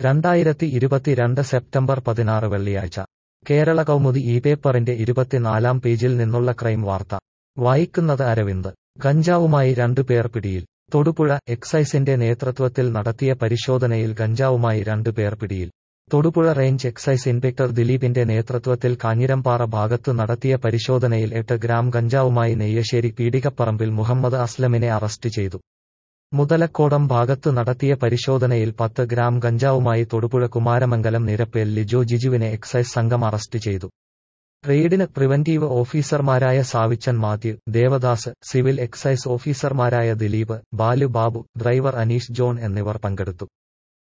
രണ്ടായിരത്തി ഇരുപത്തിരണ്ട് സെപ്റ്റംബർ പതിനാറ് വെള്ളിയാഴ്ച കേരള കൗമുദി ഈ പേപ്പറിന്റെ ഇരുപത്തിനാലാം പേജിൽ നിന്നുള്ള ക്രൈം വാർത്ത വായിക്കുന്നത് അരവിന്ദ് ഗഞ്ചാവുമായി രണ്ടുപേർ പിടിയിൽ തൊടുപുഴ എക്സൈസിന്റെ നേതൃത്വത്തിൽ നടത്തിയ പരിശോധനയിൽ ഗഞ്ചാവുമായി രണ്ടുപേർ പിടിയിൽ തൊടുപുഴ റേഞ്ച് എക്സൈസ് ഇൻസ്പെക്ടർ ദിലീപിന്റെ നേതൃത്വത്തിൽ കാഞ്ഞിരംപാറ ഭാഗത്ത് നടത്തിയ പരിശോധനയിൽ എട്ട് ഗ്രാം ഗഞ്ചാവുമായി നെയ്യശ്ശേരി പീടികപ്പറമ്പിൽ മുഹമ്മദ് അസ്ലമിനെ അറസ്റ്റ് ചെയ്തു മുതലക്കോടം ഭാഗത്ത് നടത്തിയ പരിശോധനയിൽ പത്ത് ഗ്രാം ഗഞ്ചാവുമായി തൊടുപുഴ കുമാരമംഗലം നിരപ്പേൽ ലിജോ ജിജുവിനെ എക്സൈസ് സംഘം അറസ്റ്റ് ചെയ്തു റെയ്ഡിന് പ്രിവന്റീവ് ഓഫീസർമാരായ Savichan Mathew Devadas civil excise ഓഫീസർമാരായ ദിലീപ് ബാലു ബാബു ഡ്രൈവർ അനീഷ് ജോൺ എന്നിവർ പങ്കെടുത്തു